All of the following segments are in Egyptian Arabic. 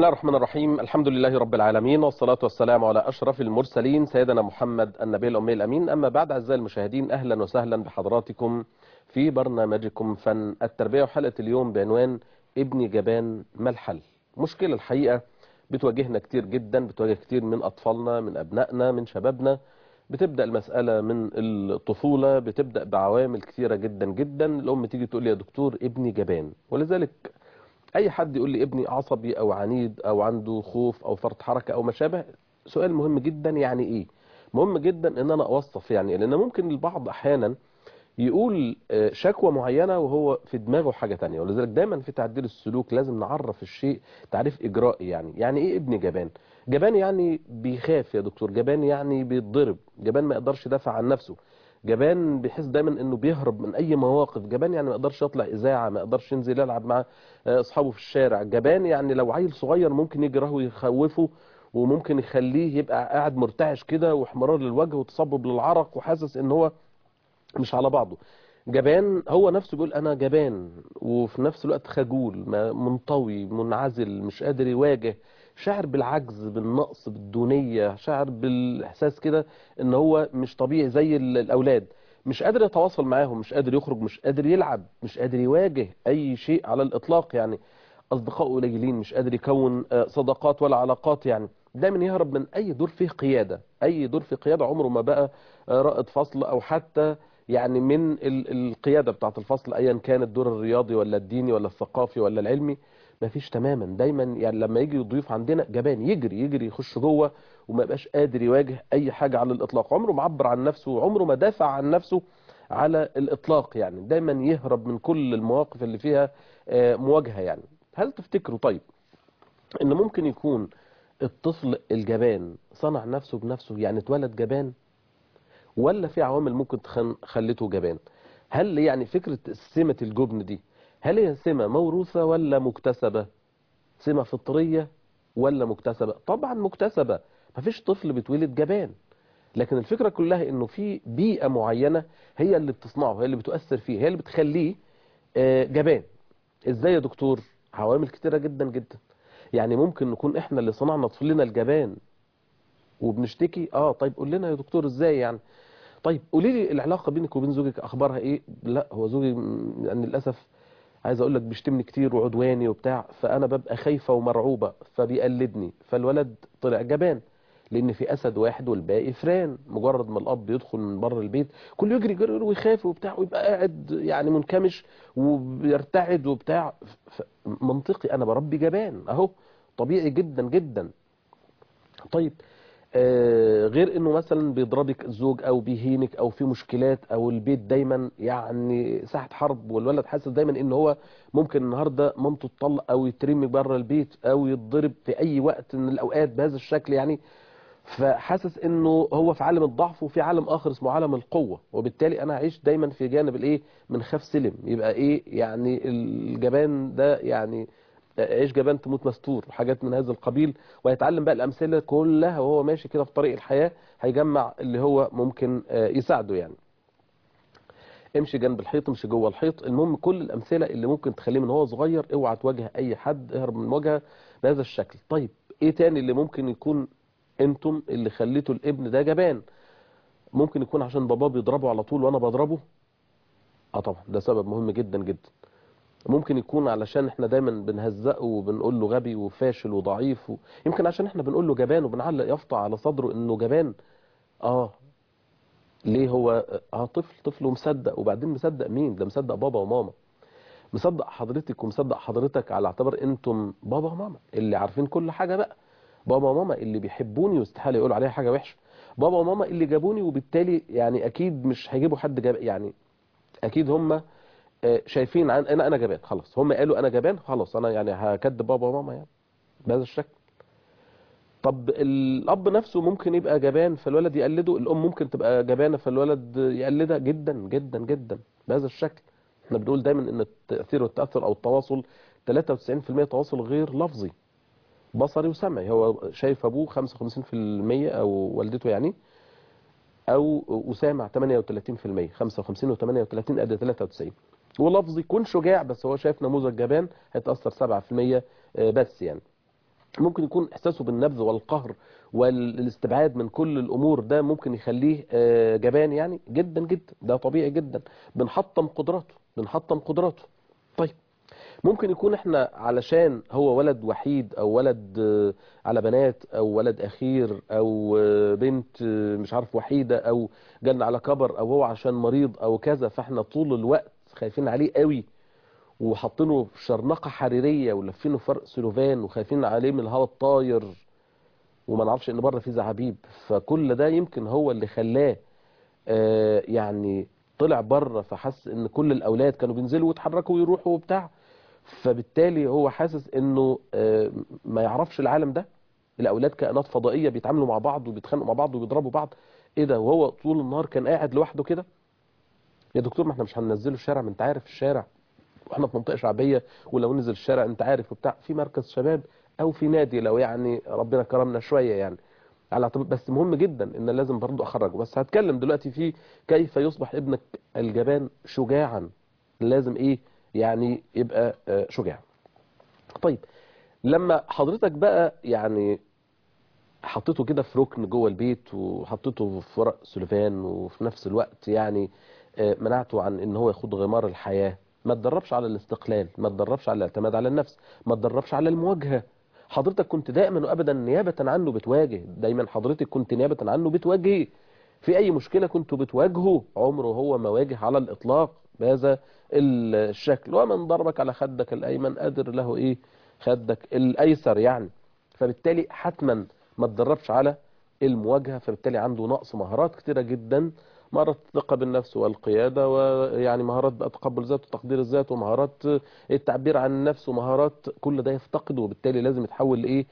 الله الرحمن الرحيم الحمد لله رب العالمين والصلاة والسلام على أشرف المرسلين سيدنا محمد النبي الأمي الأمين أما بعد أعزائي المشاهدين أهلا وسهلا بحضراتكم في برنامجكم فن التربية وحلقة اليوم بعنوان ابني جبان ما الحل مشكلة الحقيقة بتواجهنا كتير جدا بتواجه كتير من أطفالنا من أبنائنا من شبابنا بتبدأ المسألة من الطفولة بتبدأ بعوامل كتيرة جدا جدا الأم تيجي تقول لي يا دكتور ابني جبان ولذلك اي حد يقول لي ابني عصبي او عنيد او عنده خوف او فرط حركة او ما شابه سؤال مهم جدا يعني ايه مهم جدا ان انا اوصف يعني لان ممكن البعض احيانا يقول شكوى معينة وهو في دماغه حاجة تانية ولذلك دايما في تعديل السلوك لازم نعرف الشيء تعريف اجرائي يعني يعني ايه ابني جبان جبان يعني بيخاف يا دكتور جبان يعني بيتضرب جبان ما يقدرش يدافع عن نفسه جبان بيحس دايما انه بيهرب من اي مواقف جبان يعني ما يقدرش يطلع اذاعه ما يقدرش ينزل يلعب مع اصحابه في الشارع جبان يعني لو عيل صغير ممكن يجراه ويخوفه وممكن يخليه يبقى قاعد مرتعش كده واحمرار للوجه وتصبب للعرق وحاسس ان هو مش على بعضه جبان هو نفسه بيقول انا جبان وفي نفس الوقت خجول منطوي منعزل مش قادر يواجه شاعر بالعجز بالنقص بالدونية شاعر بالإحساس كده ان هو مش طبيعي زي الأولاد مش قادر يتواصل معاهم مش قادر يخرج مش قادر يلعب مش قادر يواجه أي شيء على الإطلاق يعني أصدقاء قليلين مش قادر يكون صداقات ولا علاقات يعني دايما يهرب من أي دور فيه قيادة أي دور فيه قيادة عمره ما بقى رائد فصل أو حتى يعني من القيادة بتاعت الفصل أيا كان الدور الرياضي ولا الديني ولا الثقافي ولا العلمي ما فيش تماما دايما يعني لما يجي الضيوف عندنا جبان يجري يجري يخش جوه وما يبقاش قادر يواجه اي حاجة على الاطلاق عمره ما عبر عن نفسه وعمره ما دافع عن نفسه على الاطلاق يعني دايما يهرب من كل المواقف اللي فيها مواجهة يعني هل تفتكروا طيب ان ممكن يكون الطفل الجبان صنع نفسه بنفسه يعني اتولد جبان ولا في عوامل ممكن خلته جبان هل يعني فكرة سمة الجبن دي هل هي سمة موروثة ولا مكتسبة سمة فطرية ولا مكتسبة طبعا مكتسبة مفيش طفل بيتولد جبان لكن الفكرة كلها انه في بيئة معينة هي اللي بتصنعه هي اللي بتؤثر فيه هي اللي بتخليه جبان ازاي يا دكتور عوامل كتيرة جدا جدا يعني ممكن نكون احنا اللي صنعنا طفلنا الجبان وبنشتكي اه طيب قول لنا يا دكتور ازاي يعني طيب قولي لي العلاقة بينك وبين زوجك اخبارها ايه لا هو زوجي يعني للأسف عايز اقول لك بيشتمني كتير وعدواني وبتاع فانا ببقى خايفة ومرعوبة فبيقلدني فالولد طلع جبان لان في اسد واحد والباقي فران مجرد ما الاب يدخل من بره البيت كله يجري يجري ويخاف وبتاع ويبقى قاعد يعني منكمش وبيرتعد وبتاع منطقي انا بربي جبان اهو طبيعي جدا جدا طيب آه غير انه مثلا بيضربك الزوج او بيهينك او في مشكلات او البيت دايما يعني ساحة حرب والولد حاسس دايما ان هو ممكن النهاردة مامته تطلق او يترمي بره البيت او يتضرب في اي وقت من الاوقات بهذا الشكل يعني فحاسس انه هو في عالم الضعف وفي عالم اخر اسمه عالم القوة وبالتالي انا اعيش دايما في جانب الايه من خاف سلم يبقى ايه يعني الجبان ده يعني عيش جبان تموت مستور وحاجات من هذا القبيل ويتعلم بقى الأمثلة كلها وهو ماشي كده في طريق الحياة هيجمع اللي هو ممكن يساعده يعني امشي جنب الحيط امشي جوه الحيط المهم كل الأمثلة اللي ممكن تخليه من هو صغير اوعى تواجه أي حد اهرب من المواجهة بهذا الشكل طيب ايه تاني اللي ممكن يكون انتم اللي خليتوا الابن ده جبان ممكن يكون عشان باباه بيضربه على طول وانا بضربه اه طبعا ده سبب مهم جدا جدا ممكن يكون علشان احنا دايما بنهزقه وبنقول له غبي وفاشل وضعيف و... يمكن عشان احنا بنقول له جبان وبنعلق يافطة على صدره انه جبان اه ليه هو اه طفل طفل ومصدق وبعدين مصدق مين ده مصدق بابا وماما مصدق حضرتك ومصدق حضرتك على اعتبار انتم بابا وماما اللي عارفين كل حاجة بقى بابا وماما اللي بيحبوني واستحاله يقولوا عليها حاجة وحشة بابا وماما اللي جابوني وبالتالي يعني اكيد مش هيجيبوا حد جاب يعني اكيد هم شايفين عن انا انا جبان خلاص هم قالوا انا جبان خلاص انا يعني هكدب بابا وماما يعني بهذا الشكل طب الاب نفسه ممكن يبقى جبان فالولد يقلده الام ممكن تبقى جبانه فالولد يقلدها جدا جدا جدا بهذا الشكل احنا بنقول دايما ان التاثير والتاثر او التواصل 93% تواصل غير لفظي بصري وسمعي هو شايف ابوه 55% او والدته يعني او وسامع 38% 55 و38 ادي 93 ولفظي يكون شجاع بس هو شايف نموذج جبان هيتاثر 7% بس يعني ممكن يكون احساسه بالنبذ والقهر والاستبعاد من كل الامور ده ممكن يخليه آه، جبان يعني جدا جدا ده طبيعي جدا بنحطم قدراته بنحطم قدراته طيب ممكن يكون احنا علشان هو ولد وحيد او ولد آه، على بنات او ولد اخير او آه، بنت آه، مش عارف وحيدة او جالنا على كبر او هو عشان مريض او كذا فاحنا طول الوقت خايفين عليه قوي وحاطينه في شرنقة حريرية ولفينه فرق سلوفان وخايفين عليه من الهواء الطاير وما نعرفش ان بره في زعابيب فكل ده يمكن هو اللي خلاه آه، يعني طلع بره فحس ان كل الاولاد كانوا بينزلوا ويتحركوا ويروحوا وبتاع فبالتالي هو حاسس انه آه، ما يعرفش العالم ده الاولاد كائنات فضائيه بيتعاملوا مع بعض وبيتخانقوا مع بعض وبيضربوا بعض ايه ده وهو طول النهار كان قاعد لوحده كده يا دكتور ما احنا مش هننزله الشارع ما انت عارف الشارع واحنا في منطقه شعبيه ولو نزل الشارع انت عارف وبتاع في مركز شباب او في نادي لو يعني ربنا كرمنا شويه يعني على اعتبار بس مهم جدا ان لازم برضه اخرجه بس هتكلم دلوقتي في كيف يصبح ابنك الجبان شجاعا لازم ايه يعني يبقى آه، شجاع طيب لما حضرتك بقى يعني حطيته كده في ركن جوه البيت وحطيته في ورق سلوفان وفي نفس الوقت يعني آه، منعته عن ان هو يخوض غمار الحياة ما تدربش على الاستقلال ما تدربش على الاعتماد على النفس ما تدربش على المواجهة حضرتك كنت دائما وابدا نيابة عنه بتواجه دايما حضرتك كنت نيابة عنه بتواجهه في اي مشكلة كنت بتواجهه عمره هو ما واجه على الاطلاق بهذا الشكل ومن ضربك على خدك الايمن قادر له ايه خدك الايسر يعني فبالتالي حتما ما تدربش على المواجهة فبالتالي عنده نقص مهارات كتيرة جدا مهارات الثقة بالنفس والقيادة ويعني مهارات بقى تقبل الذات وتقدير الذات ومهارات التعبير عن النفس ومهارات كل ده يفتقد وبالتالي لازم يتحول لإيه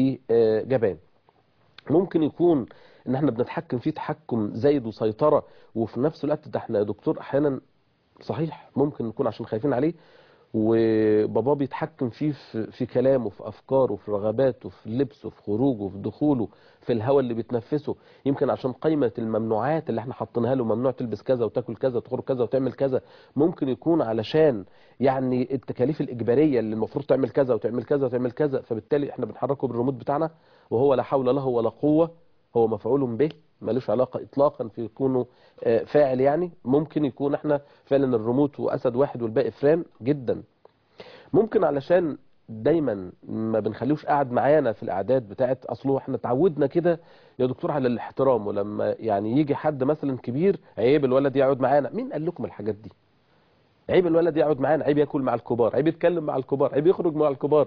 لجبان ممكن يكون ان احنا بنتحكم فيه تحكم زايد وسيطرة وفي نفس الوقت ده احنا يا دكتور احيانا صحيح ممكن نكون عشان خايفين عليه وباباه بيتحكم فيه في, في كلامه في افكاره في رغباته في لبسه في خروجه في دخوله في الهواء اللي بيتنفسه يمكن عشان قائمه الممنوعات اللي احنا حاطينها له ممنوع تلبس كذا وتاكل كذا وتخرج كذا وتعمل كذا ممكن يكون علشان يعني التكاليف الاجباريه اللي المفروض تعمل كذا وتعمل كذا وتعمل كذا فبالتالي احنا بنحركه بالريموت بتاعنا وهو لا حول له ولا قوه هو مفعول به ملوش علاقة إطلاقا في يكونوا آه، فاعل يعني ممكن يكون احنا فعلا الريموت وأسد واحد والباقي فران جدا ممكن علشان دايما ما بنخليهوش قاعد معانا في الأعداد بتاعت أصله احنا اتعودنا كده يا دكتور على الاحترام ولما يعني يجي حد مثلا كبير عيب الولد يقعد معانا مين قال لكم الحاجات دي عيب الولد يقعد معانا عيب ياكل مع الكبار عيب يتكلم مع الكبار عيب يخرج مع الكبار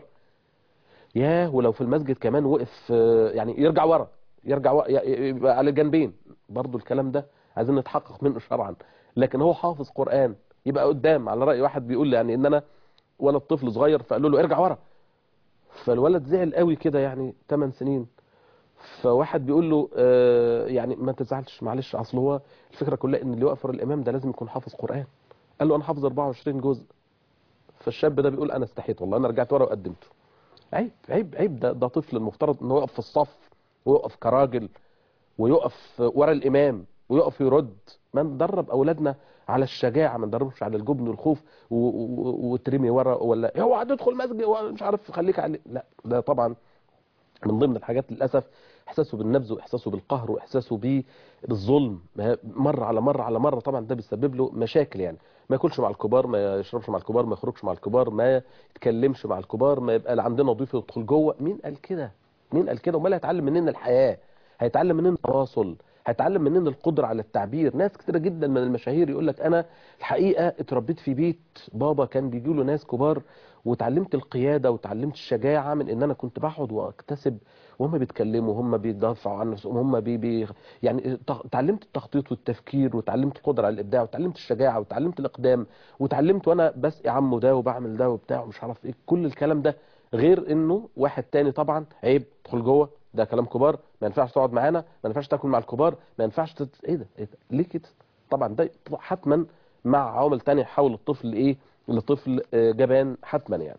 ياه ولو في المسجد كمان وقف آه، يعني يرجع ورا يرجع و... ي- يبقى على الجنبين برضو الكلام ده عايزين نتحقق منه شرعا لكن هو حافظ قرآن يبقى قدام على رأي واحد بيقول لي يعني ان انا ولد طفل صغير فقالوا له ارجع ورا فالولد زعل قوي كده يعني 8 سنين فواحد بيقول له آه يعني ما تزعلش معلش اصل هو الفكره كلها ان اللي يقف ورا الامام ده لازم يكون حافظ قرآن قال له انا حافظ 24 جزء فالشاب ده بيقول انا استحيت والله انا رجعت ورا وقدمته عيب عيب عيب ده ده طفل المفترض انه يقف في الصف ويقف كراجل ويقف ورا الامام ويقف يرد ما ندرب اولادنا على الشجاعه ما ندربش على الجبن والخوف و- و- وترمي ورا ولا اوعى تدخل مسجد مش عارف خليك عليه لا ده طبعا من ضمن الحاجات للاسف احساسه بالنبذ واحساسه بالقهر واحساسه بالظلم ما- مره على مره على مره طبعا ده بيسبب له مشاكل يعني ما ياكلش مع الكبار ما يشربش مع الكبار ما يخرجش مع الكبار ما يتكلمش مع الكبار ما يبقى عندنا ضيف يدخل جوه مين قال كده مين قال كده امال هيتعلم منين الحياه هيتعلم منين التواصل هيتعلم منين القدره على التعبير ناس كتيره جدا من المشاهير يقول لك انا الحقيقه اتربيت في بيت بابا كان بيجي له ناس كبار وتعلمت القياده وتعلمت الشجاعه من ان انا كنت بقعد واكتسب وهم بيتكلموا وهم بيدافعوا عن نفسهم وهم بي بي يعني ت- تعلمت التخطيط والتفكير وتعلمت القدره على الابداع وتعلمت الشجاعه وتعلمت الاقدام وتعلمت وانا بسقي عمه ده وبعمل ده وبتاع ومش عارف ايه كل الكلام ده غير انه واحد تاني طبعا عيب تدخل جوه ده كلام كبار ما ينفعش تقعد معانا ما ينفعش تاكل مع الكبار ما ينفعش تت... ايه ده ايه ده ليه كده طبعا ده حتما مع عوامل تانية يحول الطفل ايه لطفل آه، جبان حتما يعني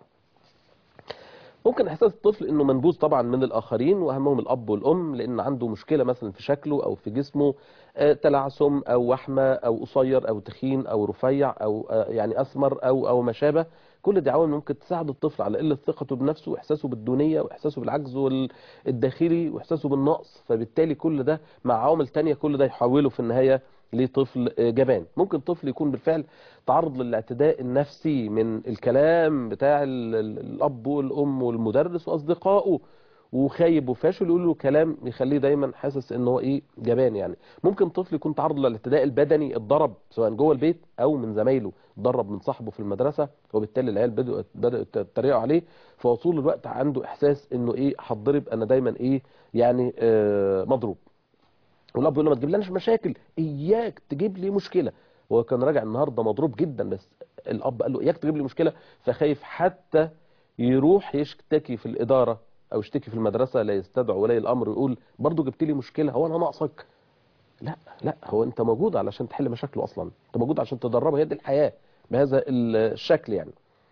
ممكن احساس الطفل انه منبوذ طبعا من الاخرين واهمهم الاب والام لان عنده مشكله مثلا في شكله او في جسمه آه، تلعثم او وحمه او قصير او تخين او رفيع او آه، يعني اسمر او او ما شابه كل دي عوامل ممكن تساعد الطفل على قله ثقته بنفسه واحساسه بالدونيه واحساسه بالعجز وال- الداخلي واحساسه بالنقص فبالتالي كل ده مع عوامل تانية كل ده يحوله في النهايه لطفل آه، جبان ممكن طفل يكون بالفعل تعرض للاعتداء النفسي من الكلام بتاع ال- ال- الاب والام والمدرس واصدقائه وخايب وفاشل يقول له كلام يخليه دايما حاسس ان هو ايه جبان يعني ممكن طفل يكون تعرض للاعتداء البدني اتضرب سواء جوه البيت او من زمايله اتضرب من صاحبه في المدرسه وبالتالي العيال بدأوا بدأوا يتريقوا عليه فهو طول الوقت عنده احساس انه ايه هتضرب انا دايما ايه يعني آه مضروب والاب بيقول له ما تجيب لناش مشاكل اياك تجيب لي مشكله هو كان راجع النهارده مضروب جدا بس الاب قال له اياك تجيب لي مشكله فخايف حتى يروح يشتكي في الاداره او يشتكي في المدرسه لا يستدعي ولي الامر ويقول برضه جبت لي مشكله هو انا ناقصك لا لا هو انت موجود علشان تحل مشاكله اصلا انت موجود عشان تدربه هي دي الحياه بهذا الشكل يعني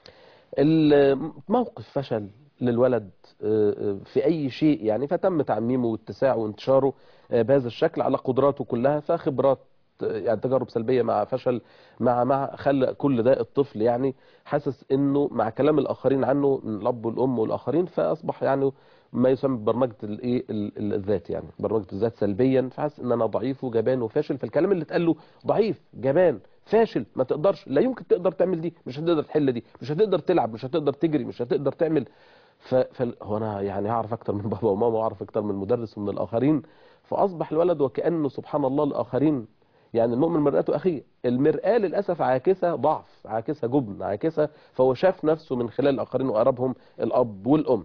الموقف فشل للولد آه، آه، في اي شيء يعني فتم تعميمه واتساعه وانتشاره آه، بهذا الشكل على قدراته كلها فخبرات آه، يعني تجارب سلبيه مع فشل مع مع خلى كل ده الطفل يعني حاسس انه مع كلام الاخرين عنه من الاب والام والاخرين فاصبح يعني ما يسمى ببرمجه الايه ال- ال- الذات يعني برمجه الذات سلبيا فحاسس ان انا ضعيف وجبان وفاشل فالكلام اللي اتقال له ضعيف جبان فاشل ما تقدرش لا يمكن تقدر تعمل دي مش هتقدر تحل دي مش هتقدر تلعب مش هتقدر تجري مش هتقدر تعمل ف... ف... هو انا يعني هعرف اكتر من بابا وماما واعرف اكتر من المدرس ومن الاخرين فاصبح الولد وكانه سبحان الله الاخرين يعني المؤمن مرآته اخيه المرآة للاسف عاكسه ضعف عاكسه جبن عاكسه فهو شاف نفسه من خلال الاخرين وقربهم الاب والام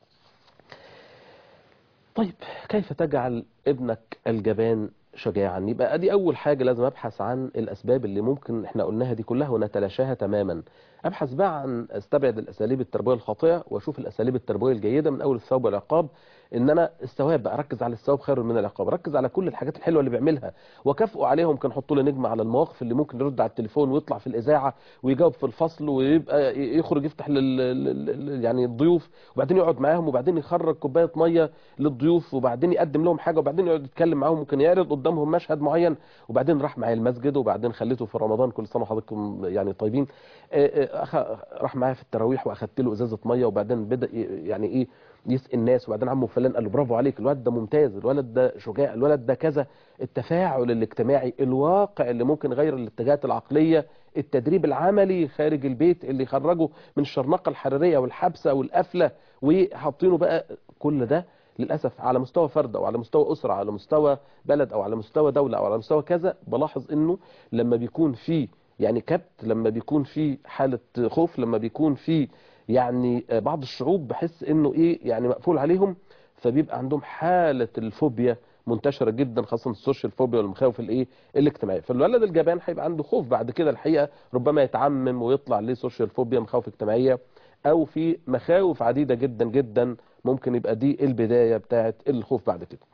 طيب كيف تجعل ابنك الجبان شجاعا يبقى ادي اول حاجة لازم ابحث عن الاسباب اللي ممكن احنا قلناها دي كلها ونتلاشاها تماما ابحث بقى عن استبعد الاساليب التربويه الخاطئه واشوف الاساليب التربويه الجيده من اول الثواب والعقاب ان انا الثواب بقى اركز على الثواب خير من العقاب ركز على كل الحاجات الحلوه اللي بيعملها وكافئه عليهم كان حطوا له نجمه على المواقف اللي ممكن يرد على التليفون ويطلع في الاذاعه ويجاوب في الفصل ويبقى يخرج يفتح لل لل- لل- يعني الضيوف وبعدين يقعد معاهم وبعدين يخرج كوبايه ميه للضيوف وبعدين يقدم لهم حاجه وبعدين يقعد يتكلم معاهم ممكن يعرض قدامهم مشهد معين وبعدين راح معايا المسجد وبعدين خليته في رمضان كل سنه وحضراتكم يعني طيبين آه، آه، أخ- راح معايا في التراويح واخدت له ازازه ميه وبعدين بدا ي- يعني ايه يسقي الناس وبعدين عمه فلان قال له برافو عليك الولد ده ممتاز الولد ده شجاع الولد ده كذا التفاعل الاجتماعي الواقع اللي ممكن يغير الاتجاهات العقليه التدريب العملي خارج البيت اللي يخرجه من الشرنقه الحراريه والحبسه والقفله وحاطينه بقى كل ده للاسف على مستوى فرد او على مستوى اسره على مستوى بلد او على مستوى دوله او على مستوى كذا بلاحظ انه لما بيكون في يعني كبت لما بيكون في حاله خوف لما بيكون في يعني بعض الشعوب بحس انه ايه يعني مقفول عليهم فبيبقى عندهم حاله الفوبيا منتشره جدا خاصه السوشيال فوبيا والمخاوف الايه الاجتماعيه فالولد الجبان هيبقى عنده خوف بعد كده الحقيقه ربما يتعمم ويطلع ليه سوشيال فوبيا مخاوف اجتماعيه او في مخاوف عديده جدا جدا ممكن يبقى دي البدايه بتاعه الخوف بعد كده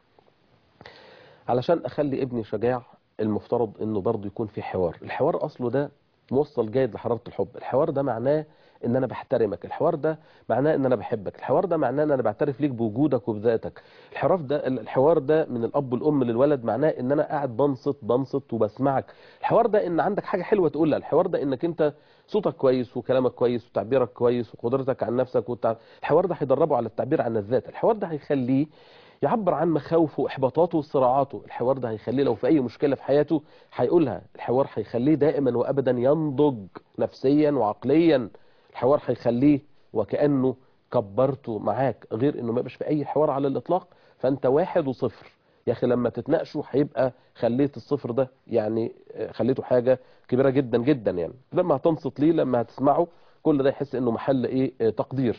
علشان اخلي ابني شجاع المفترض انه برضه يكون في حوار الحوار اصله ده موصل جيد لحراره الحب الحوار ده معناه ان انا بحترمك الحوار ده معناه ان انا بحبك الحوار ده معناه ان انا بعترف ليك بوجودك وبذاتك الحوار ده الحوار ده من الاب والام للولد معناه ان انا قاعد بنصت بنصت وبسمعك الحوار ده ان عندك حاجه حلوه تقولها الحوار ده انك انت صوتك كويس وكلامك كويس وتعبيرك كويس وقدرتك عن نفسك والتع... الحوار ده هيدربه على التعبير عن الذات الحوار ده هيخليه يعبر عن مخاوفه واحباطاته وصراعاته الحوار ده هيخليه لو في اي مشكله في حياته هيقولها الحوار هيخليه دائما وابدا ينضج نفسيا وعقليا الحوار هيخليه وكانه كبرته معاك غير انه ما يبقاش في اي حوار على الاطلاق فانت واحد وصفر يا اخي لما تتناقشوا هيبقى خليت الصفر ده يعني خليته حاجه كبيره جدا جدا يعني لما هتنصت ليه لما هتسمعه كل ده يحس انه محل ايه تقدير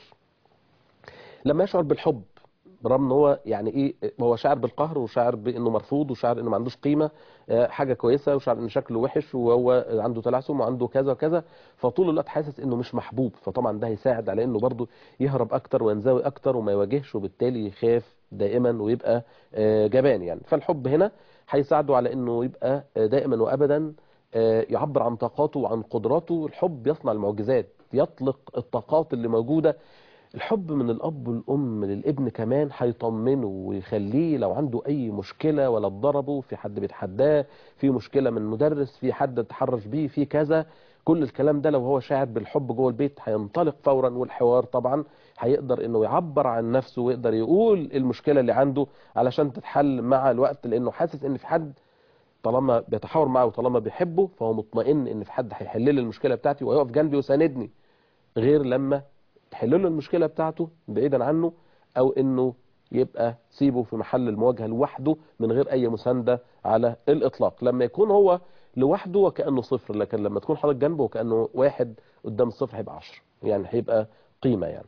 لما يشعر بالحب برغم ان هو يعني ايه هو شاعر بالقهر وشاعر بانه مرفوض وشاعر انه ما عندوش قيمه حاجه كويسه وشاعر ان شكله وحش وهو عنده تلعثم وعنده كذا وكذا فطول الوقت حاسس انه مش محبوب فطبعا ده هيساعد على انه برضه يهرب اكتر وينزوي اكتر وما يواجهش وبالتالي يخاف دائما ويبقى جبان يعني فالحب هنا هيساعده على انه يبقى دائما وابدا يعبر عن طاقاته وعن قدراته الحب يصنع المعجزات يطلق الطاقات اللي موجوده الحب من الأب والأم للابن كمان هيطمنه ويخليه لو عنده أي مشكلة ولا اتضربه في حد بيتحداه في مشكلة من مدرس في حد اتحرش بيه في كذا كل الكلام ده لو هو شاعر بالحب جوه البيت هينطلق فورا والحوار طبعا هيقدر انه يعبر عن نفسه ويقدر يقول المشكله اللي عنده علشان تتحل مع الوقت لانه حاسس ان في حد طالما بيتحاور معه وطالما بيحبه فهو مطمئن ان في حد هيحل لي المشكله بتاعتي وهيقف جنبي وساندني غير لما تحل له المشكله بتاعته بعيدا عنه او انه يبقى سيبه في محل المواجهه لوحده من غير اي مسانده على الاطلاق لما يكون هو لوحده وكانه صفر لكن لما تكون حضرتك جنبه وكانه واحد قدام الصفر هيبقى 10 يعني هيبقى قيمه يعني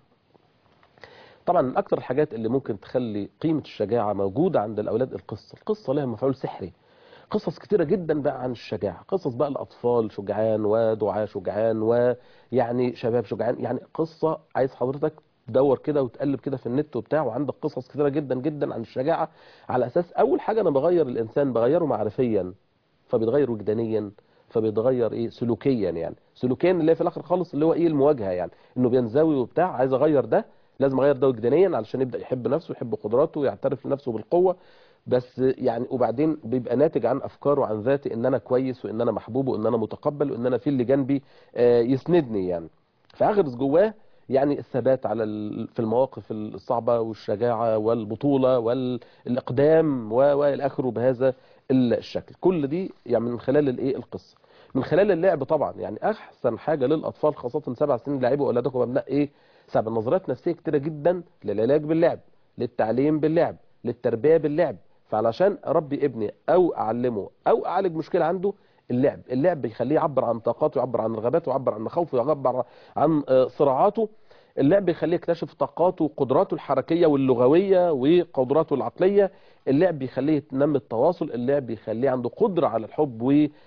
طبعا من اكتر الحاجات اللي ممكن تخلي قيمه الشجاعه موجوده عند الاولاد القصه القصه لها مفعول سحري قصص كتيرة جدا بقى عن الشجاعة قصص بقى الأطفال شجعان ودعاة شجعان ويعني شباب شجعان يعني قصة عايز حضرتك تدور كده وتقلب كده في النت وبتاع وعندك قصص كتيرة جدا جدا عن الشجاعة على أساس أول حاجة أنا بغير الإنسان بغيره معرفيا فبيتغير وجدانيا فبيتغير ايه سلوكيا يعني سلوكيا اللي هي في الاخر خالص اللي هو ايه المواجهه يعني انه بينزوي وبتاع عايز اغير ده لازم اغير ده وجدانيا علشان يبدا يحب نفسه ويحب قدراته ويعترف لنفسه بالقوه بس يعني وبعدين بيبقى ناتج عن افكاره وعن ذاتي ان انا كويس وان انا محبوب وان انا متقبل وان انا في اللي جنبي آه، يسندني يعني فاغرس جواه يعني الثبات على ال- في المواقف الصعبه والشجاعه والبطوله والاقدام و- والى اخره بهذا الشكل كل دي يعني من خلال الايه القصه من خلال اللعب طبعا يعني احسن حاجه للاطفال خاصه سبع سنين لعبوا اولادكم ابناء ايه سبع نظريات نفسيه كتيره جدا للعلاج باللعب للتعليم باللعب للتربيه باللعب فعلشان اربي ابني او اعلمه او اعالج مشكله عنده اللعب اللعب بيخليه يعبر عن طاقاته يعبر عن رغباته يعبر عن مخاوفه يعبر عن آه، صراعاته اللعب بيخليه يكتشف طاقاته وقدراته الحركيه واللغويه وقدراته العقليه اللعب بيخليه ينمي التواصل اللعب بيخليه عنده قدره على الحب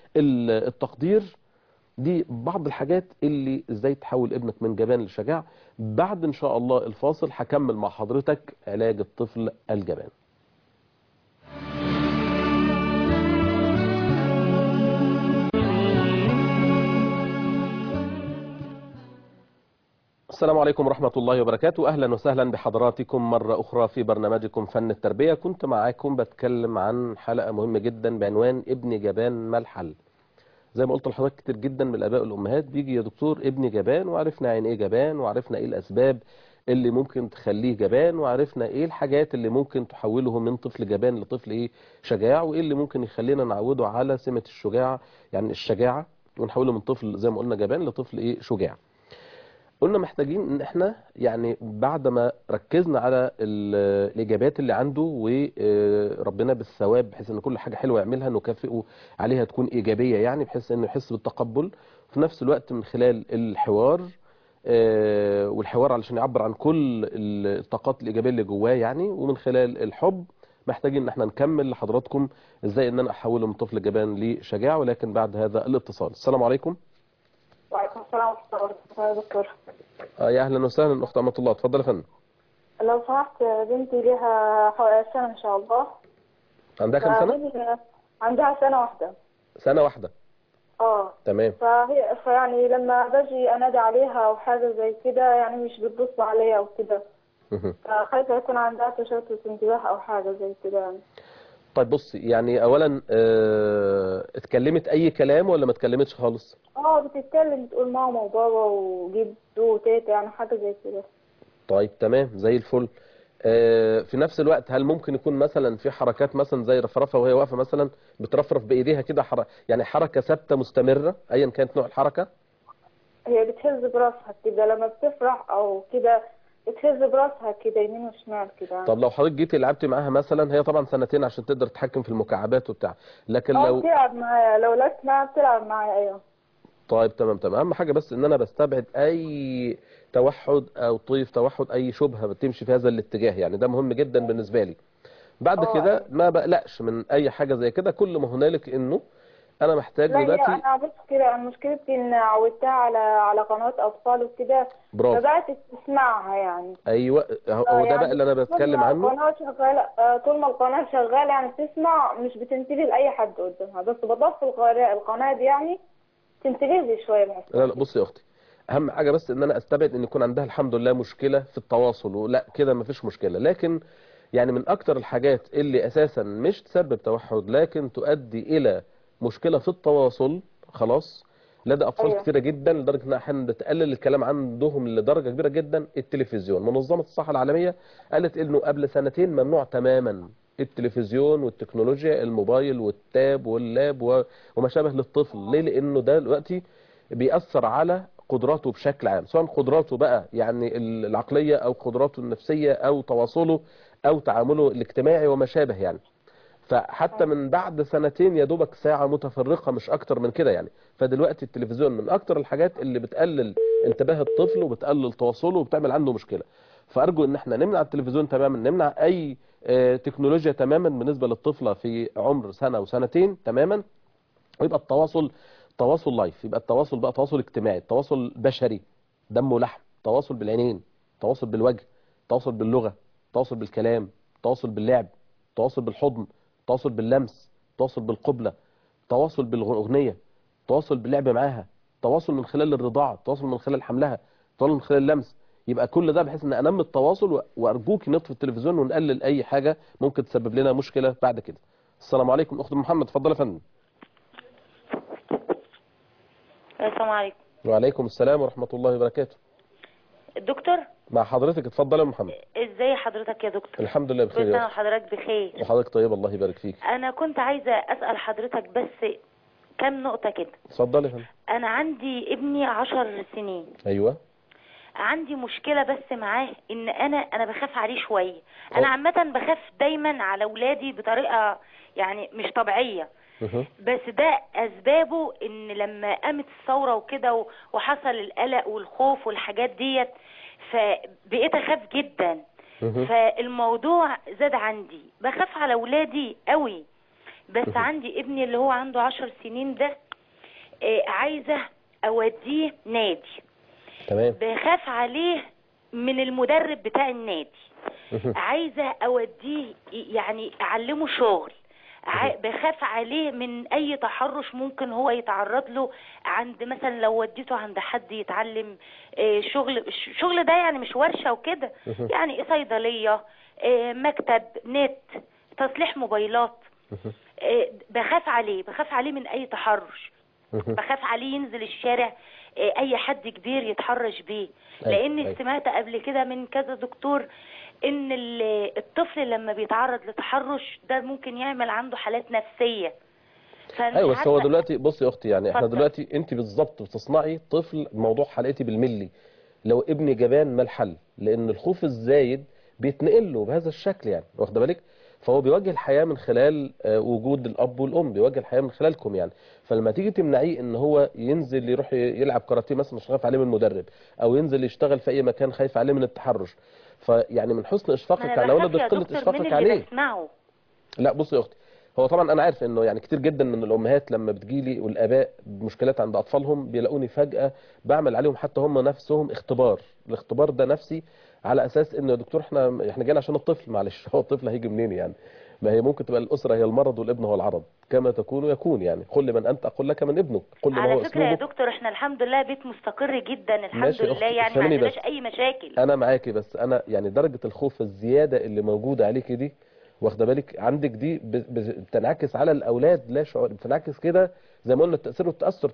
والتقدير دي بعض الحاجات اللي ازاي تحول ابنك من جبان لشجاع بعد ان شاء الله الفاصل هكمل مع حضرتك علاج الطفل الجبان السلام عليكم ورحمة الله وبركاته أهلا وسهلا بحضراتكم مرة أخرى في برنامجكم فن التربية كنت معاكم بتكلم عن حلقة مهمة جدا بعنوان ابن جبان ما الحل زي ما قلت لحضرتك كتير جدا من الآباء والأمهات بيجي يا دكتور ابني جبان وعرفنا يعني إيه جبان وعرفنا إيه الأسباب اللي ممكن تخليه جبان وعرفنا إيه الحاجات اللي ممكن تحوله من طفل جبان لطفل إيه شجاع وإيه اللي ممكن يخلينا نعوده على سمة الشجاعة يعني الشجاعة ونحوله من طفل زي ما قلنا جبان لطفل إيه شجاع قلنا محتاجين ان احنا يعني بعد ما ركزنا على ال- الاجابات اللي عنده وربنا بالثواب بحيث ان كل حاجه حلوه يعملها نكافئه عليها تكون ايجابيه يعني بحيث انه يحس بالتقبل في نفس الوقت من خلال الحوار آه، والحوار علشان يعبر عن كل الطاقات الايجابيه اللي جواه يعني ومن خلال الحب محتاجين ان احنا نكمل لحضراتكم ازاي ان انا احوله من طفل جبان لشجاع ولكن بعد هذا الاتصال السلام عليكم وعليكم السلام ورحمة الله وبركاته يا دكتور آه، يا اهلا وسهلا اخت امه الله اتفضل يا فندم لو سمحت بنتي لها حوالي سنة إن شاء الله عندها كام سنه فهي- عندها سنة واحدة سنة واحدة اه تمام فهي فيعني لما باجي أنادي عليها أو حاجة زي كده يعني مش بتبص عليا أو كده مهم. فخايفة يكون عندها تشتت انتباه أو حاجة زي كده يعني طيب بصي يعني اولا اه اتكلمت اي كلام ولا ما اتكلمتش خالص اه بتتكلم بتقول ماما وبابا وجدو وتيتا يعني حاجة زي كده طيب تمام زي الفل اه في نفس الوقت هل ممكن يكون مثلا في حركات مثلا زي رفرفه وهي واقفه مثلا بترفرف بايديها كده حر... يعني حركه ثابته مستمره ايا كانت نوع الحركه هي بتهز براسها كده لما بتفرح أو كده بتهز براسها كده يمين وشمال كده يعني. طب لو حضرتك جيتي لعبتي معاها مثلا هي طبعا سنتين عشان تقدر تتحكم في المكعبات وبتاع لكن اه لو بتلعب معايا لو لعبت معايا بتلعب معايا ايوه طيب تمام تمام اهم حاجه بس ان انا بستبعد اي توحد او طيف توحد اي شبهه بتمشي في هذا الاتجاه يعني ده مهم جدا بالنسبه لي بعد آه، كده أيوة. ما بقلقش من اي حاجه زي كده كل ما هنالك انه انا محتاج لا هي دلوقتي انا بص كده انا مشكلتي ان عودتها على على قناه اطفال وكده برافو فبقت تسمعها يعني ايوه هو آه، ده يعني بقى اللي انا طول بتكلم ما عنه القناه شغاله آه، طول ما القناه شغاله يعني بتسمع مش بتنتبه لاي حد قدامها بس بضف القناه القناه دي يعني تنتبه لي شويه بحس لا لا بصي يا اختي اهم حاجه بس ان انا استبعد ان يكون عندها الحمد لله مشكله في التواصل ولا كده مفيش مشكله لكن يعني من اكتر الحاجات اللي اساسا مش تسبب توحد لكن تؤدي الى مشكله في التواصل خلاص لدى اطفال أيوة. كتيره جدا لدرجه ان احيانا بتقلل الكلام عندهم لدرجه كبيره جدا التلفزيون منظمه الصحه العالميه قالت انه قبل سنتين ممنوع تماما التلفزيون والتكنولوجيا الموبايل والتاب واللاب و- وما شابه للطفل ليه لانه ده دلوقتي بيأثر على قدراته بشكل عام سواء قدراته بقى يعني العقليه او قدراته النفسيه او تواصله او تعامله الاجتماعي وما شابه يعني فحتى من بعد سنتين يا دوبك ساعة متفرقة مش أكتر من كده يعني فدلوقتي التلفزيون من أكتر الحاجات اللي بتقلل انتباه الطفل وبتقلل تواصله وبتعمل عنده مشكلة فأرجو إن احنا نمنع التلفزيون تماما نمنع أي آه، تكنولوجيا تماما بالنسبة للطفلة في عمر سنة وسنتين تماما ويبقى التواصل تواصل لايف يبقى التواصل بقى تواصل اجتماعي تواصل بشري دم ولحم تواصل بالعينين تواصل بالوجه تواصل باللغة تواصل بالكلام تواصل باللعب تواصل بالحضن تواصل باللمس تواصل بالقبلة تواصل بالأغنية تواصل باللعب معاها تواصل من خلال الرضاعة تواصل من خلال حملها تواصل من خلال اللمس يبقى كل ده بحيث ان انمي التواصل و- وارجوك نطفي التلفزيون ونقلل اي حاجة ممكن تسبب لنا مشكلة بعد كده السلام عليكم اخت محمد اتفضل يا فندم السلام عليكم وعليكم السلام ورحمة الله وبركاته دكتور مع حضرتك اتفضل يا محمد ازاي حضرتك يا دكتور الحمد لله كل بخير سنه يا أخت. وحضرتك بخير وحضرتك طيب الله يبارك فيك انا كنت عايزه اسال حضرتك بس كام نقطه كده اتفضل يا فندم انا عندي ابني عشر سنين ايوه عندي مشكله بس معاه ان انا انا بخاف عليه شويه أه. انا عامه بخاف دايما على اولادي بطريقه يعني مش طبيعيه مه. بس ده اسبابه ان لما قامت الثوره وكده و- وحصل القلق والخوف والحاجات ديت فبقيت اخاف جدا مه. فالموضوع زاد عندي بخاف على ولادي قوي بس مهم. عندي ابني اللي هو عنده عشر سنين ده آه، عايزة اوديه نادي تمام بخاف عليه من المدرب بتاع النادي مه. عايزة اوديه يعني اعلمه شغل ع- بخاف عليه من اي تحرش ممكن هو يتعرض له عند مثلا لو وديته عند حد يتعلم آه، شغل الشغل ده يعني مش ورشة وكده مه. يعني ايه صيدلية آه، مكتب نت تصليح موبايلات مه. آه، بخاف عليه بخاف عليه من اي تحرش مه. بخاف عليه ينزل الشارع آه، اي حد كبير يتحرش بيه أيوة، لان أيوة. سمعت قبل كده من كذا دكتور ان ال- الطفل لما بيتعرض لتحرش ده ممكن يعمل عنده حالات نفسية فأنا ايوه بس هو عارفة- دلوقتي بصي يا اختي يعني احنا اتفضل. دلوقتي انت بالظبط بتصنعي طفل موضوع حلقتي بالملي لو ابني جبان ما الحل لان الخوف الزايد بيتنقل له بهذا الشكل يعني واخده بالك فهو بيواجه الحياه من خلال آه، وجود الاب والام بيواجه الحياه من خلالكم يعني فلما تيجي تمنعيه ان هو ينزل يروح ي- يلعب كاراتيه مثلا مش خايف عليه من المدرب او ينزل يشتغل في اي مكان خايف عليه من التحرش فيعني من حسن ما اشفاقك انا على بخاف ولدك يا قله دكتور من اشفاقك اللي عليه بسمعه لا بصي يا اختي هو طبعا انا عارف انه يعني كتير جدا من الامهات لما بتجيلي والاباء بمشكلات عند اطفالهم بيلاقوني فجاه بعمل عليهم حتى هم نفسهم اختبار الاختبار ده نفسي على اساس انه يا دكتور احنا احنا جايين عشان الطفل معلش هو الطفل هيجي منين يعني ما هي ممكن تبقى الاسره هي المرض والابن هو العرض كما تكون يكون يعني قل لمن انت اقول لك من ابنك قل ما هو على فكرة يا اسلوبك دكتور احنا الحمد لله بيت مستقر جدا الحمد ماشي يا لله أختي، يعني ما افهميني عندناش بس. اي مشاكل انا معاكي بس انا يعني درجه الخوف الزياده اللي موجوده عليكي دي واخده بالك عندك دي ب- ب- بتنعكس على الاولاد لا شعور بتنعكس كده زي ما قلنا التاثير والتاثر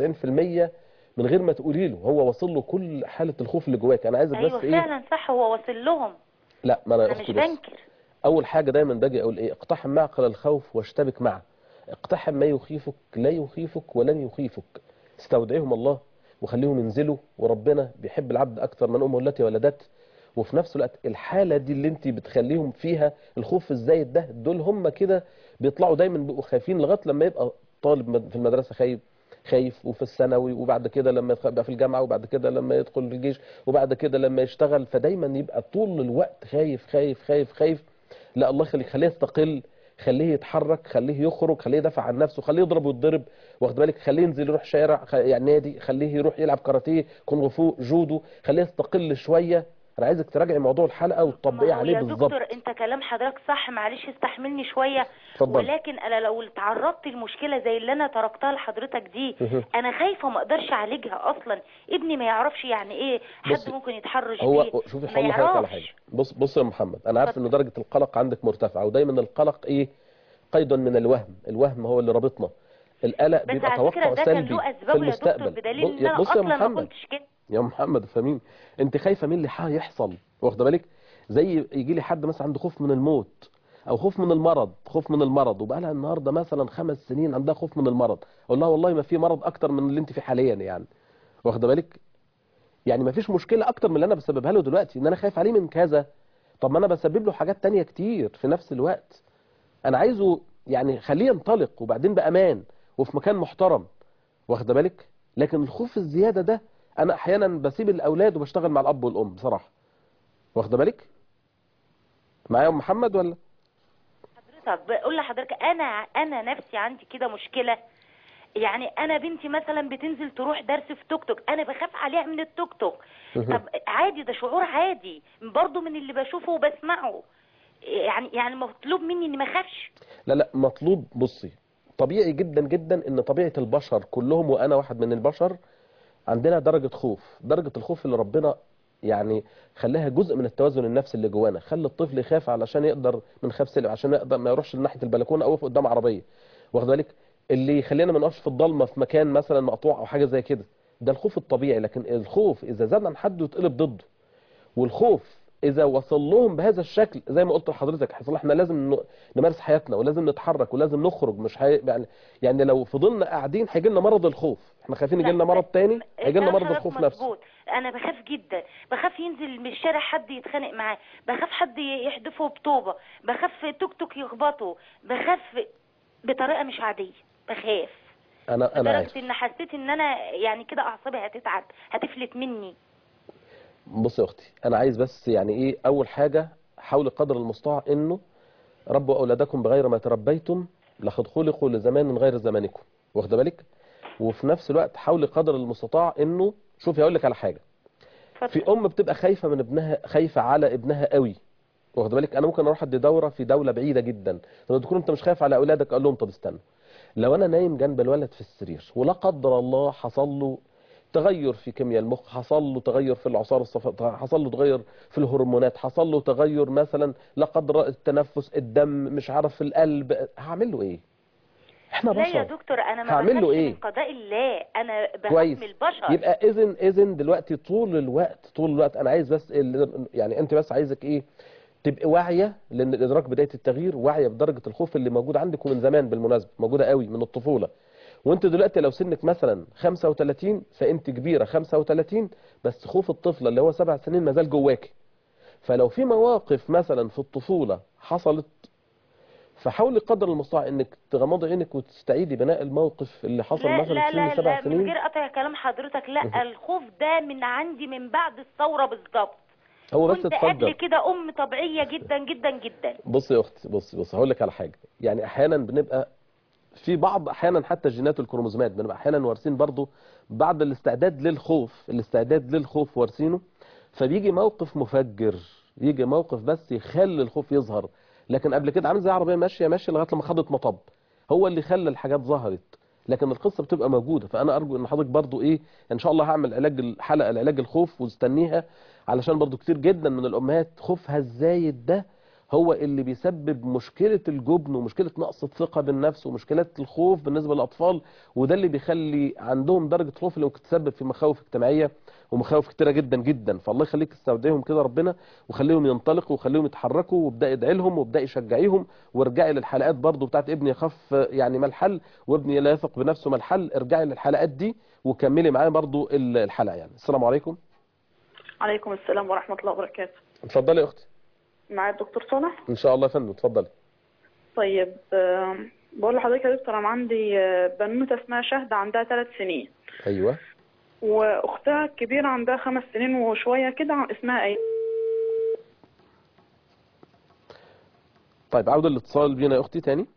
93% من غير ما تقولي له هو واصل له كل حاله الخوف اللي جواك انا عايزك ايوه بس ايه فعلا صح هو واصل لهم لا ما انا انا اختي مش بس بنكر اول حاجه دايما باجي اقول ايه اقتحم معقل الخوف واشتبك معه اقتحم ما يخيفك لا يخيفك ولن يخيفك استودعهم الله وخليهم ينزلوا وربنا بيحب العبد اكثر من امه التي ولدت وفي نفس الوقت الحاله دي اللي انت بتخليهم فيها الخوف الزايد ده دول هم كده بيطلعوا دايما بيبقوا خايفين لغايه لما يبقى طالب مد- في المدرسه خايف خايف وفي الثانوي وبعد كده لما يدخل- يبقى في الجامعه وبعد كده لما يدخل الجيش وبعد كده لما يشتغل فدايما يبقى طول الوقت خايف خايف خايف خايف لا الله يخليك خليه يستقل خليه يتحرك خليه يخرج خليه يدافع عن نفسه خليه يضرب ويتضرب واخد بالك خليه ينزل يروح شارع خ- يعني نادي خليه يروح يلعب كاراتيه كونغ فو جودو خليه يستقل شويه انا عايزك تراجعي موضوع الحلقه وتطبقيه ما هو عليه يا بالظبط دكتور انت كلام حضرتك صح معلش استحملني شويه اتفضل. ولكن انا لو تعرضت لمشكله زي اللي انا تركتها لحضرتك دي مهم. انا خايفه ما اقدرش اعالجها اصلا ابني ما يعرفش يعني ايه حد بصي، ممكن يتحرش هو بيه شوفي ما هقول لحضرتك على يعرفش. حاجه بص بص يا محمد انا عارف اتفضل. ان درجه القلق عندك مرتفعه ودايما القلق ايه قيد من الوهم الوهم هو اللي رابطنا القلق بس بيبقى على فكره توقع ده كان سلبي له في اسبابه يا دكتور المستقبل بدليل ان بص- انا بص يا اصلا ما محمد كنتش كده يا محمد فاهمين انت خايفه من اللي هيحصل واخده بالك زي يجي لي حد مثلا عنده خوف من الموت او خوف من المرض خوف من المرض وبقى لها النهارده مثلا خمس سنين عندها خوف من المرض اقول لها والله ما في مرض اكتر من اللي انت فيه حاليا يعني واخده بالك يعني ما فيش مشكله اكتر من اللي انا بسببها له دلوقتي ان انا خايف عليه من كذا طب ما انا بسبب له حاجات تانية كتير في نفس الوقت انا عايزه يعني خليه ينطلق وبعدين بامان وفي مكان محترم واخده بالك لكن الخوف الزياده ده انا احيانا بسيب الاولاد وبشتغل مع الاب والام بصراحه واخده بالك معايا يا أم محمد ولا حضرتك بقول لحضرتك انا انا نفسي عندي كده مشكله يعني انا بنتي مثلا بتنزل تروح درس في توك توك انا بخاف عليها من التوك توك طب عادي ده شعور عادي برضو من اللي بشوفه وبسمعه يعني يعني مطلوب مني اني ما اخافش لا لا مطلوب بصي طبيعي جدا جدا ان طبيعه البشر كلهم وانا واحد من البشر عندنا درجه خوف درجه الخوف اللي ربنا يعني خلاها جزء من التوازن النفسي اللي جوانا خلي الطفل يخاف علشان يقدر من خاف سلم عشان يقدر ما يروحش ناحيه البلكونه او يقف قدام عربيه واخد بالك اللي يخلينا ما نقفش في الضلمه في مكان مثلا مقطوع او حاجه زي كده ده الخوف الطبيعي لكن الخوف اذا زاد عن حده يتقلب ضده والخوف اذا وصل لهم بهذا الشكل زي ما قلت لحضرتك حصل احنا لازم ن- نمارس حياتنا ولازم نتحرك ولازم نخرج مش حي... يعني يعني لو فضلنا قاعدين هيجي لنا مرض الخوف احنا خايفين يجي لنا لا، مرض تاني هيجي لنا كلام مرض حضرتك الخوف نفسه مظبوط. انا بخاف جدا بخاف ينزل من الشارع حد يتخانق معاه بخاف حد يحدفه بطوبه بخاف توك توك يخبطه بخاف بطريقه مش عاديه بخاف انا انا عارف لدرجه ان حسيت ان انا يعني كده اعصابي هتتعب هتفلت مني بص يا اختي انا عايز بس يعني ايه اول حاجه حاول قدر المستطاع انه ربوا اولادكم بغير ما تربيتم لقد خلقوا لزمان غير زمانكم واخده بالك وفي نفس الوقت حاول قدر المستطاع انه شوفي هقول لك على حاجه في ام بتبقى خايفه من ابنها خايفه على ابنها قوي واخد بالك انا ممكن اروح ادي دوره في دوله بعيده جدا طب تكون انت مش خايف على اولادك اقول لهم طب استنى لو انا نايم جنب الولد في السرير ولا قدر الله حصل له تغير في كيمياء المخ حصل له تغير في العصار الصفا حصل له تغير في الهرمونات حصل له تغير مثلا لا قدر التنفس الدم مش عارف في القلب هعمل له ايه احنا لا يا بشر دكتور انا ما هعمل له بخافش إيه؟ من قضاء الله انا بخاف كويس من البشر يبقى اذن اذن دلوقتي طول الوقت طول الوقت انا عايز بس ال- يعني انت بس عايزك ايه تبقي واعيه لان الادراك بدايه التغيير واعيه بدرجه الخوف اللي موجود عندك ومن زمان بالمناسبه موجوده قوي من الطفوله وانت دلوقتي لو سنك مثلا 35 فانت كبيره 35 بس خوف الطفله اللي هو سبع سنين ما زال جواكي فلو في مواقف مثلا في الطفوله حصلت فحاولي قدر المستطاع انك تغمضي عينك وتستعيدي بناء الموقف اللي حصل لا مثلا لا في سن لا, سبع لا من سنين غير قطع كلام حضرتك لا الخوف ده من عندي من بعد الثوره بالظبط هو بس كنت قبل اتفضل كده ام طبيعيه جدا جدا جدا بصي يا اختي بصي بصي هقول لك على حاجه يعني احيانا بنبقى في بعض احيانا حتى الجينات والكروموزومات بنبقى احيانا وارثين برضو بعض الاستعداد للخوف الاستعداد للخوف وارثينه فبيجي موقف مفجر يجي موقف بس يخلي الخوف يظهر لكن قبل كده عامل زي عربيه ماشيه ماشيه لغايه لما خدت مطب هو اللي خلى الحاجات ظهرت لكن القصه بتبقى موجوده فانا ارجو ان حضرتك برضو ايه ان شاء الله هعمل علاج الحلقه لعلاج الخوف واستنيها علشان برضو كتير جدا من الامهات خوفها الزايد ده هو اللي بيسبب مشكلة الجبن ومشكلة نقص الثقة بالنفس ومشكلة الخوف بالنسبة للأطفال وده اللي بيخلي عندهم درجة خوف اللي ممكن تسبب في مخاوف اجتماعية ومخاوف كتيرة جدا جدا فالله يخليك تستودعهم كده ربنا وخليهم ينطلقوا وخليهم يتحركوا وابدأ ادعي لهم وابدأ شجعيهم وارجعي للحلقات برضو بتاعت ابني يخاف يعني ما الحل وابني لا يثق بنفسه ما الحل ارجعي للحلقات دي وكملي معايا برضو الحلقة يعني السلام عليكم عليكم السلام ورحمة الله وبركاته اتفضلي يا اختي معايا الدكتور صالح ان شاء الله يا فندم اتفضلي طيب آه، بقول لحضرتك يا دكتور أنا عندي آه، بنوتة اسمها شهد عندها ثلاث سنين ايوه وأختها الكبيرة عندها خمس سنين وشوية كده اسمها أي طيب عودة الاتصال بينا يا اختي تاني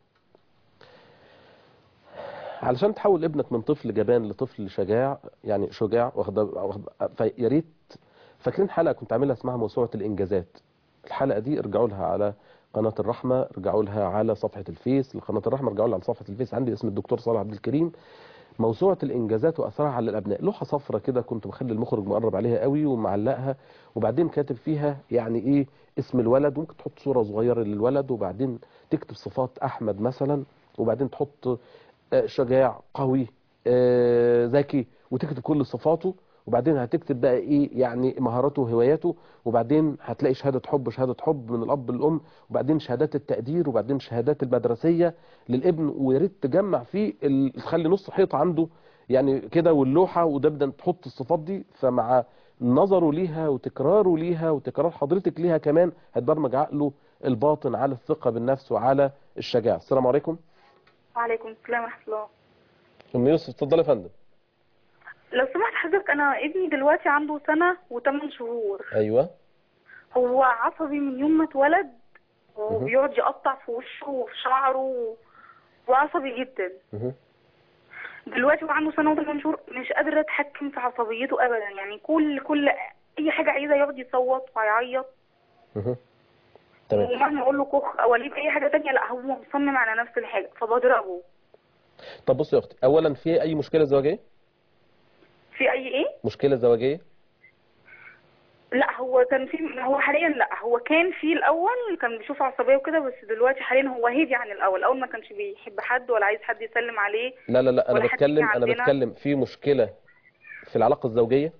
علشان تحول ابنك من طفل جبان لطفل شجاع يعني شجاع واخد واخد- فيا ريت فاكرين حلقه كنت عاملها اسمها موسوعه الانجازات الحلقه دي ارجعوا لها على قناه الرحمه ارجعوا لها على صفحه الفيس لقناه الرحمه ارجعوا لها على صفحه الفيس عندي اسم الدكتور صالح عبد الكريم موسوعه الانجازات واثرها على الابناء لوحه صفرة كده كنت مخلي المخرج مقرب عليها قوي ومعلقها وبعدين كاتب فيها يعني ايه اسم الولد ممكن تحط صوره صغيره للولد وبعدين تكتب صفات احمد مثلا وبعدين تحط آه، شجاع قوي آه، ذكي وتكتب كل صفاته وبعدين هتكتب بقى ايه يعني مهاراته وهواياته وبعدين هتلاقي شهادة حب شهادة حب من الأب للأم وبعدين شهادات التقدير وبعدين شهادات المدرسية للابن ويا ريت تجمع فيه ال- تخلي نص حيطة عنده يعني كده واللوحة وتبدأ تحط الصفات دي فمع نظره ليها وتكراره ليها وتكرار حضرتك ليها كمان هتبرمج عقله الباطن على الثقة بالنفس وعلى الشجاعة السلام عليكم وعليكم السلام ورحمة الله ام يوسف اتفضلي يا فندم لو سمحت حضرتك أنا ابني دلوقتي عنده سنة وثمان شهور ايوه هو عصبي من يوم ما اتولد وبيقعد يقطع في وشه وفي شعره وعصبي جدا مه. دلوقتي هو عنده سنة وثمان شهور مش قادرة أتحكم في عصبيته أبدا يعني كل كل أي حاجة عايزة يقعد يصوت ويعيط مه. تمام ومهما أقول له كخ أو أجيب أي حاجة تانية لا هو مصمم على نفس الحاجة فبضربه طب بصي يا اختي اولا في اي مشكله زواجيه في أي إيه؟ مشكله زواجيه لا هو كان في هو حاليا لا هو كان في الاول كان بيشوف عصبيه وكده بس دلوقتي حاليا هو هادي عن الاول الاول ما كانش بيحب حد ولا عايز حد يسلم عليه لا لا لا انا ولا حد بتكلم يجي انا عندنا. بتكلم في مشكله في العلاقه الزوجيه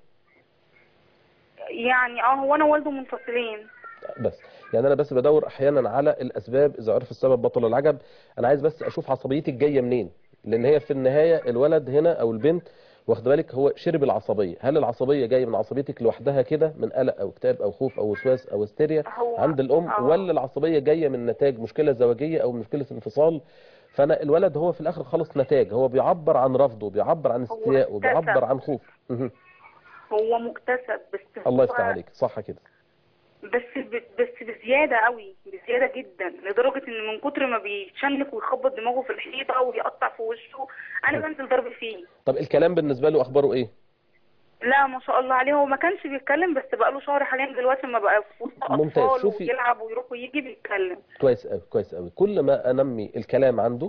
يعني اه هو انا والده منفصلين بس يعني انا بس بدور احيانا على الاسباب اذا عرف السبب بطل العجب انا عايز بس اشوف عصبيتك جايه منين لان هي في النهايه الولد هنا او البنت واخد بالك هو شرب العصبيه هل العصبيه جايه من عصبيتك لوحدها كده من قلق او اكتئاب او خوف او وسواس او هستيريا هو عند الام آه. ولا العصبيه جايه من نتاج مشكله زواجيه او مشكله انفصال فانا الولد هو في الاخر خلص نتاج هو بيعبر عن رفضه بيعبر عن هو استيائه بيعبر اكتسب. عن خوف مهم. هو مكتسب بس الله هو- يفتح عليك صح كده بس ب... بس بزياده قوي بزياده جدا لدرجه ان من كتر ما بيتشنك ويخبط دماغه في الحيطه ويقطع في وشه انا بنزل ضرب فيه طب الكلام بالنسبه له اخباره ايه لا ما شاء الله عليه هو ما كانش بيتكلم بس بقى له شهر حاليا دلوقتي لما بقى في وسط ممتاز. اطفال شوفي- ويلعب ويروح ويجي بيتكلم كويس قوي كويس قوي كل ما انمي الكلام عنده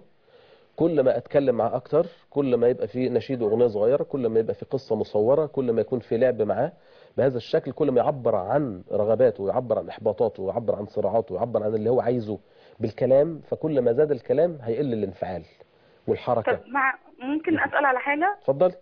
كل ما اتكلم معاه اكتر كل ما يبقى في نشيد واغنيه صغيره كل ما يبقى في قصه مصوره كل ما يكون في لعب معاه بهذا الشكل كل ما يعبر عن رغباته ويعبر عن احباطاته ويعبر عن صراعاته ويعبر عن اللي هو عايزه بالكلام فكل ما زاد الكلام هيقل الانفعال والحركه طب مع ممكن اسال على حاجه اتفضلي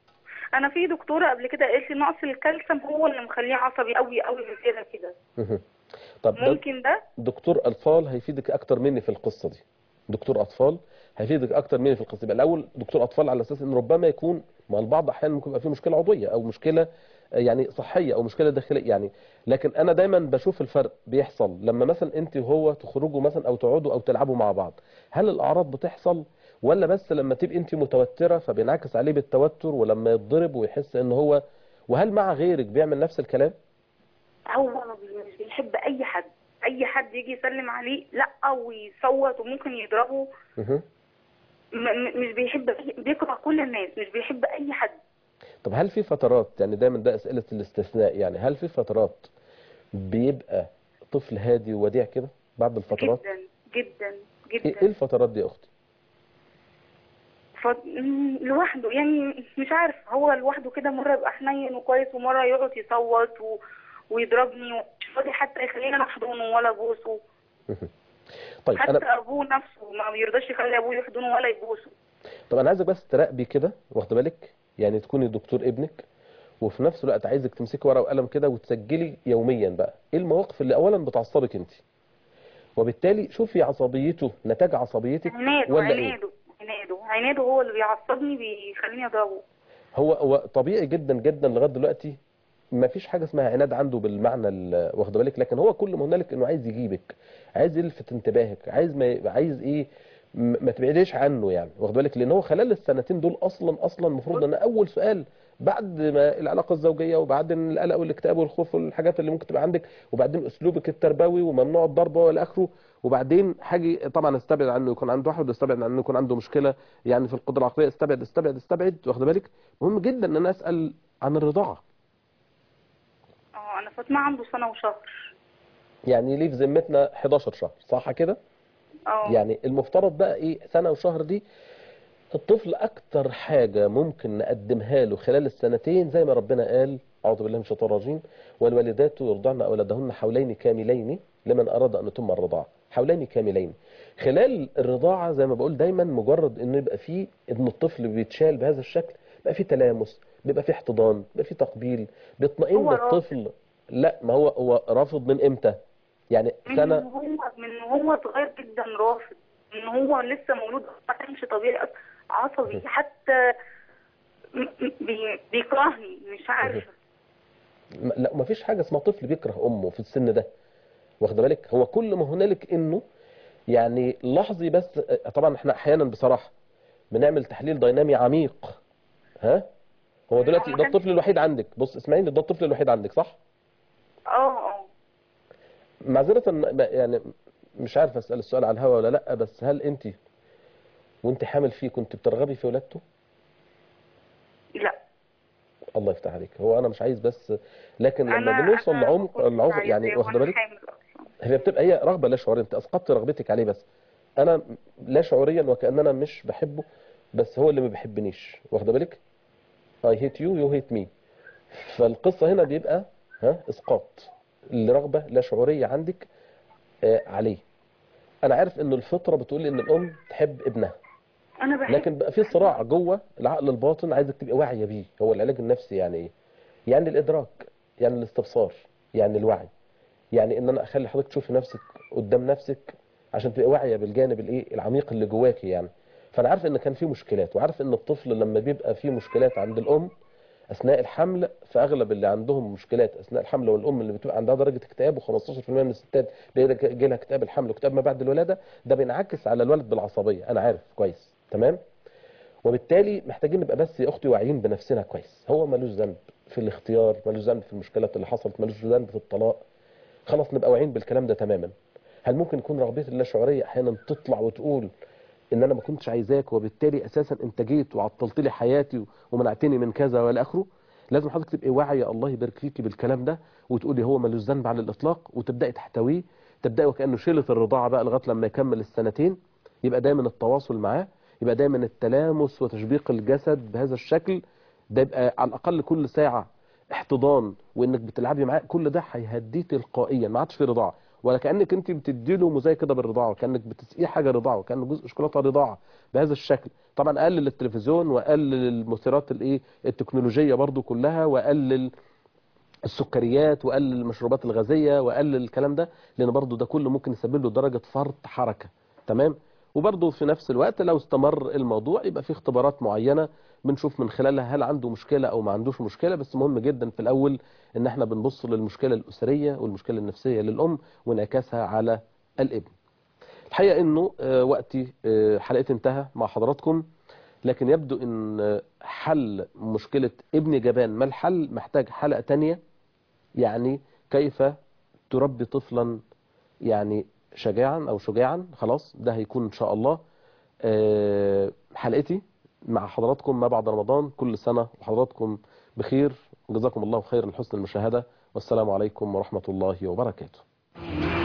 انا في دكتوره قبل كده قالت لي نقص الكالسيوم هو اللي مخليه عصبي قوي قوي بزياده كده مهم. طب ده ممكن ده دكتور اطفال هيفيدك اكتر مني في القصه دي دكتور اطفال هيفيدك اكتر مني في القصه دي يبقى الاول دكتور اطفال على اساس ان ربما يكون مع البعض احيانا ممكن يبقى فيه مشكله عضويه او مشكله آه، يعني صحيه او مشكله داخليه يعني لكن انا دايما بشوف الفرق بيحصل لما مثلا انت وهو تخرجوا مثلا او تقعدوا او تلعبوا مع بعض هل الاعراض بتحصل ولا بس لما تبقي انت متوتره فبينعكس عليه بالتوتر ولما يتضرب ويحس ان هو وهل مع غيرك بيعمل نفس الكلام هو ما بي- مش بيحب اي حد اي حد يجي يسلم عليه لا ويصوت وممكن يضربه مهم. م- م- مش بيحب أي- بيكره كل الناس مش بيحب اي حد طب هل في فترات يعني دايما ده أسئلة الاستثناء يعني هل في فترات بيبقى طفل هادي ووديع كده بعد الفترات جدا جدا ايه إيه جدا الفترات دي يا اختي ف... م- لوحده يعني مش عارف هو لوحده كده مرة يبقى حنين وكويس ومرة يقعد يصوت و... ويضربني ومش راضي حتى يخليني انا احضنه ولا ابوسه طيب حتى انا ابوه نفسه ما بيرضاش يخلي ابوه يحضنه ولا يبوسه طب انا عايزك بس تراقبي كده واخد بالك يعني تكوني دكتور ابنك وفي نفس الوقت عايزك تمسكي ورقه وقلم كده وتسجلي يوميا بقى ايه المواقف اللي اولا بتعصبك انت وبالتالي شوفي عصبيته نتاج عصبيتك عناده ولا ايه عناده عناده عناده هو اللي بيعصبني بيخليني اضربه هو هو طبيعي جدا جدا لغايه دلوقتي ما فيش حاجه اسمها عناد عنده بالمعنى ال- واخد بالك لكن هو كل ما هنالك انه عايز يجيبك عايز يلفت انتباهك عايز ما ي- عايز ايه م- ما تبعديش عنه يعني واخد بالك لان هو خلال السنتين دول اصلا اصلا المفروض ان اول سؤال بعد ما العلاقه الزوجيه وبعدين القلق والاكتئاب والخوف والحاجات اللي ممكن تبقى عندك وبعدين اسلوبك التربوي وممنوع الضرب والى اخره وبعدين حاجه طبعا استبعد عنه يكون عنده واحد واستبعد عنه يكون عنده مشكله يعني في القدره العقليه استبعد استبعد استبعد واخد بالك مهم جدا ان انا اسال عن الرضاعه اه انا فاطمه عنده سنه وشهر يعني ليه في ذمتنا 11 شهر صح كده اه يعني المفترض بقى ايه سنه وشهر دي الطفل اكتر حاجه ممكن نقدمها له خلال السنتين زي ما ربنا قال اعوذ بالله من الشيطان الرجيم والوالدات يرضعن اولادهن حولين كاملين لمن اراد ان يتم الرضاعه حولين كاملين خلال الرضاعة زي ما بقول دايما مجرد انه يبقى فيه ان الطفل بيتشال بهذا الشكل بيبقى فيه تلامس بيبقى فيه احتضان بيبقى فيه تقبيل بيطمئن هو رافض. الطفل لا ما هو هو رافض من امتى يعني من سنة هو من هو صغير جدا رافض من هو لسه مولود ما كانش طبيعي أصلاً، عصبي حتى م- م- بي- بيكرهني مش عارفه ما- لا ما فيش حاجة اسمها طفل بيكره امه في السن ده واخد بالك هو كل ما هنالك انه يعني لحظي بس طبعا احنا احيانا بصراحة بنعمل تحليل دينامي عميق ها هو دلوقتي ما ده كانش- الطفل الوحيد عندك بص اسمعيني ده الطفل الوحيد عندك صح اه اه معذرة ب- يعني مش عارف اسال السؤال على الهوا ولا لا بس هل انت وانت حامل فيه كنت بترغبي في ولادته لا الله يفتح عليك هو انا مش عايز بس لكن لما انا بنوصل أنا ما لعمق كنتش العمق عايزاه يعني واخد وأنا بالك حامل أصلاً. هي بتبقى هي رغبه لا شعوريه انت اسقطت رغبتك عليه بس انا لا شعوريا وكاننا مش بحبه بس هو اللي ما بيحبنيش واخد بالك I hate you you hate me فالقصه هنا بيبقى ها اسقاط لرغبه لا شعوريه عندك آه عليه انا عارف ان الفطره بتقول ان الام تحب ابنها انا بحب لكن بقى في صراع جوه العقل الباطن عايزك تبقى واعيه بيه هو العلاج النفسي يعني ايه يعني الادراك يعني الاستبصار يعني الوعي يعني ان انا اخلي حضرتك تشوفي نفسك قدام نفسك عشان تبقى واعيه بالجانب الايه العميق اللي جواكي يعني فانا عارف ان كان في مشكلات وعارف ان الطفل لما بيبقى فيه مشكلات عند الام اثناء الحمل فاغلب اللي عندهم مشكلات اثناء الحمل والام اللي بتبقى عندها درجه اكتئاب و15% من الستات بيجي لها اكتئاب الحمل واكتئاب ما بعد الولاده ده بينعكس على الولد بالعصبيه انا عارف كويس تمام وبالتالي محتاجين نبقى بس يا اختي واعيين بنفسنا كويس هو ملوش ذنب في الاختيار ملوش ذنب في المشكلات اللي حصلت ملوش ذنب في الطلاق خلاص نبقى واعيين بالكلام ده تماما هل ممكن يكون رغبتي اللاشعوريه احيانا تطلع وتقول ان انا ما كنتش عايزاك وبالتالي اساسا انت جيت وعطلت لي حياتي ومنعتني من كذا والى اخره لازم حضرتك تبقي واعيه الله يبارك فيكي بالكلام ده وتقولي هو ملوش ذنب على الاطلاق وتبداي تحتويه تبداي وكانه شيله الرضاعه بقى لغايه لما يكمل السنتين يبقى دايما التواصل معاه يبقى دايما التلامس وتشبيق الجسد بهذا الشكل ده يبقى على الاقل كل ساعه احتضان وانك بتلعبي معاه كل ده هيهديه تلقائيا ما عادش في رضاعه ولا كانك انت بتدي له مزايا كده بالرضاعه وكانك بتسقيه حاجه رضاعه وكانه جزء شوكولاته رضاعه بهذا الشكل طبعا قلل التلفزيون وقلل المثيرات الايه التكنولوجيه برضو كلها وقلل السكريات وقلل المشروبات الغازيه وقلل الكلام ده لان برضو ده كله ممكن يسبب له درجه فرط حركه تمام وبرضه في نفس الوقت لو استمر الموضوع يبقى في اختبارات معينة بنشوف من خلالها هل عنده مشكلة او ما عندوش مشكلة بس مهم جدا في الاول ان احنا بنبص للمشكلة الاسرية والمشكلة النفسية للام وانعكاسها على الابن الحقيقة انه آه، وقتي آه، حلقتي انتهى مع حضراتكم لكن يبدو ان آه، حل مشكلة ابن جبان ما الحل محتاج حلقة تانية يعني كيف تربي طفلا يعني شجاعا او شجاعا خلاص ده هيكون ان شاء الله آه، حلقتي مع حضراتكم ما بعد رمضان كل سنة وحضراتكم بخير جزاكم الله خير لحسن المشاهدة والسلام عليكم ورحمة الله وبركاته